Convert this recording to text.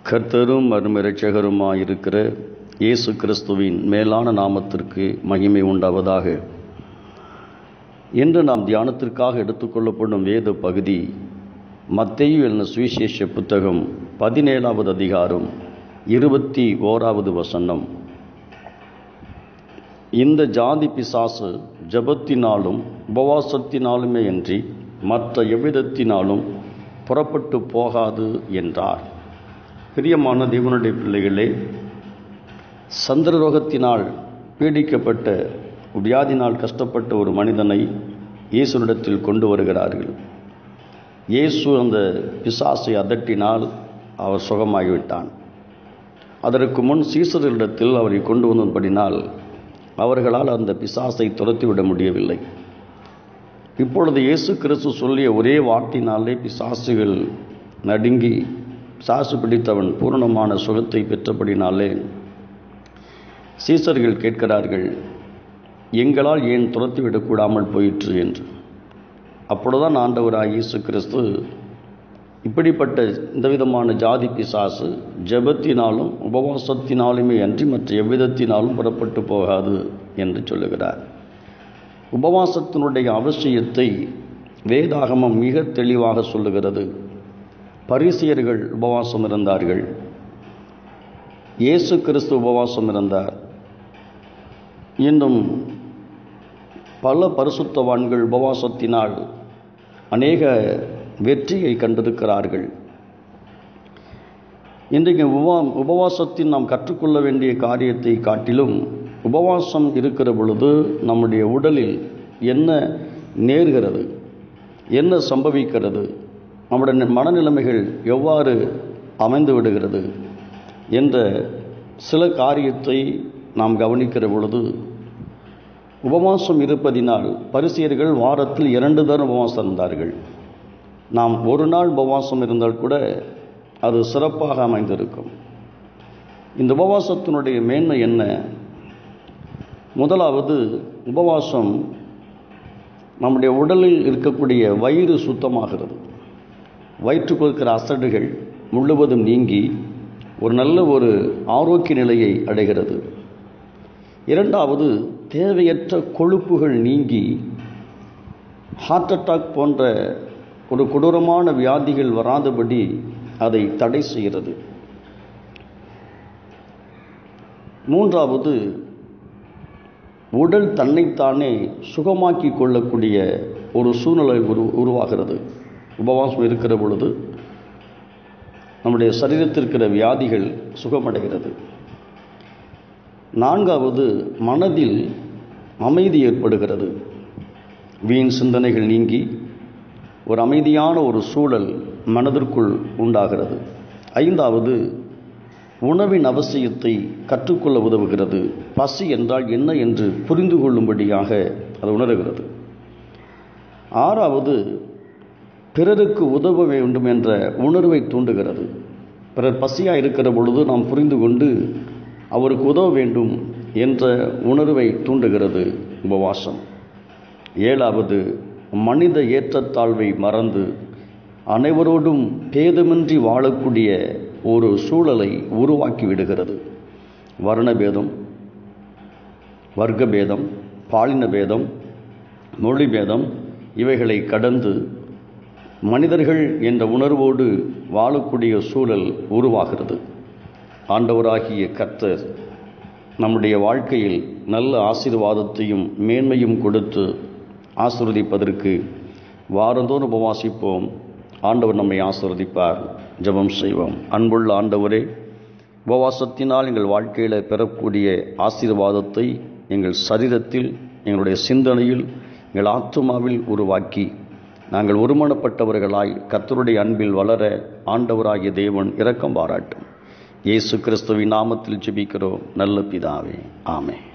கர்த்தரும் அருமரட்சகருமாயிருக்கிற இயேசு கிறிஸ்துவின் மேலான நாமத்திற்கு மகிமை உண்டாவதாக இன்று நாம் தியானத்திற்காக எடுத்துக்கொள்ளப்படும் வேத பகுதி மத்தேயு என்ற சுவிசேஷ புத்தகம் பதினேழாவது அதிகாரம் இருபத்தி ஓராவது வசனம் இந்த ஜாதி பிசாசு ஜபத்தினாலும் உபவாசத்தினாலுமே அன்றி மற்ற எவ்விதத்தினாலும் புறப்பட்டு போகாது என்றார் பிரியமான தேவனுடைய பிள்ளைகளே சந்திரரோகத்தினால் பீடிக்கப்பட்ட வியாதினால் கஷ்டப்பட்ட ஒரு மனிதனை இயேசுனிடத்தில் கொண்டு வருகிறார்கள் இயேசு அந்த பிசாசை அதட்டினால் அவர் சுகமாகிவிட்டான் அதற்கு முன் சீசரிடத்தில் அவரை கொண்டு வந்தபடினால் அவர்களால் அந்த பிசாசை துரத்திவிட முடியவில்லை இப்பொழுது இயேசு கிறிஸ்து சொல்லிய ஒரே வாட்டினாலே பிசாசுகள் நடுங்கி சாசு பிடித்தவன் பூரணமான சுகத்தை பெற்றபடினாலே சீசர்கள் கேட்கிறார்கள் எங்களால் ஏன் துரத்திவிடக்கூடாமல் போயிற்று என்று அப்பொழுதுதான் ஆண்டவராக இயேசு கிறிஸ்து இப்படிப்பட்ட இந்த விதமான ஜாதி பிசாசு ஜபத்தினாலும் உபவாசத்தினாலுமே அன்றி மற்ற எவ்விதத்தினாலும் புறப்பட்டு போகாது என்று சொல்லுகிறார் உபவாசத்தினுடைய அவசியத்தை வேதாகமம் மிக தெளிவாக சொல்லுகிறது பரிசியர்கள் உபவாசம் இருந்தார்கள் இயேசு கிறிஸ்து உபவாசம் இருந்தார் இன்னும் பல பரிசுத்தவான்கள் உபவாசத்தினால் அநேக வெற்றியை கண்டிருக்கிறார்கள் இன்றைக்கு உபவா உபவாசத்தில் நாம் கற்றுக்கொள்ள வேண்டிய காரியத்தை காட்டிலும் உபவாசம் இருக்கிற பொழுது நம்முடைய உடலில் என்ன நேர்கிறது என்ன சம்பவிக்கிறது நம்முடைய மனநிலைமைகள் எவ்வாறு அமைந்து விடுகிறது என்ற சில காரியத்தை நாம் கவனிக்கிற பொழுது உபவாசம் இருப்பதினால் பரிசியர்கள் வாரத்தில் இரண்டு தரம் உபவாசம் இருந்தார்கள் நாம் ஒரு நாள் உபவாசம் இருந்தால் கூட அது சிறப்பாக அமைந்திருக்கும் இந்த உபவாசத்தினுடைய மேன்மை என்ன முதலாவது உபவாசம் நம்முடைய உடலில் இருக்கக்கூடிய வயிறு சுத்தமாகிறது வயிற்றுக்கு இருக்கிற அசடுகள் முழுவதும் நீங்கி ஒரு நல்ல ஒரு ஆரோக்கிய நிலையை அடைகிறது இரண்டாவது தேவையற்ற கொழுப்புகள் நீங்கி ஹார்ட் அட்டாக் போன்ற ஒரு கொடூரமான வியாதிகள் வராதபடி அதை தடை செய்கிறது மூன்றாவது உடல் தன்னைத்தானே சுகமாக்கி கொள்ளக்கூடிய ஒரு சூழ்நிலை உரு உருவாகிறது உபவாசம் இருக்கிற பொழுது நம்முடைய சரீரத்தில் இருக்கிற வியாதிகள் சுகமடைகிறது நான்காவது மனதில் அமைதி ஏற்படுகிறது வீண் சிந்தனைகள் நீங்கி ஒரு அமைதியான ஒரு சூழல் மனதிற்குள் உண்டாகிறது ஐந்தாவது உணவின் அவசியத்தை கற்றுக்கொள்ள உதவுகிறது பசி என்றால் என்ன என்று புரிந்து கொள்ளும்படியாக அது உணர்கிறது ஆறாவது பிறருக்கு உதவ வேண்டும் என்ற உணர்வை தூண்டுகிறது பிறர் பசியாக இருக்கிற பொழுது நாம் புரிந்து கொண்டு அவருக்கு உதவ வேண்டும் என்ற உணர்வை தூண்டுகிறது உபவாசம் ஏழாவது மனித ஏற்றத்தாழ்வை மறந்து அனைவரோடும் பேதமின்றி வாழக்கூடிய ஒரு சூழலை உருவாக்கி விடுகிறது வர்ணபேதம் வர்க்கபேதம் பாலின பேதம் மொழி பேதம் இவைகளை கடந்து மனிதர்கள் என்ற உணர்வோடு வாழக்கூடிய சூழல் உருவாகிறது ஆண்டவராகிய கர்த்தர் நம்முடைய வாழ்க்கையில் நல்ல ஆசீர்வாதத்தையும் மேன்மையும் கொடுத்து ஆசிர்வதிப்பதற்கு வாரந்தோறும் உபவாசிப்போம் ஆண்டவர் நம்மை ஆசிர்வதிப்பார் ஜபம் செய்வோம் அன்புள்ள ஆண்டவரே உபவாசத்தினால் எங்கள் வாழ்க்கையில் பெறக்கூடிய ஆசீர்வாதத்தை எங்கள் சரீரத்தில் எங்களுடைய சிந்தனையில் எங்கள் ஆத்துமாவில் உருவாக்கி நாங்கள் ஒருமனப்பட்டவர்களாய் கர்த்தருடைய அன்பில் வளர ஆண்டவராகிய தேவன் இரக்கம் பாராட்டும் இயேசு கிறிஸ்துவின் நாமத்தில் ஜெபிக்கிறோம் நல்ல பிதாவே ஆமே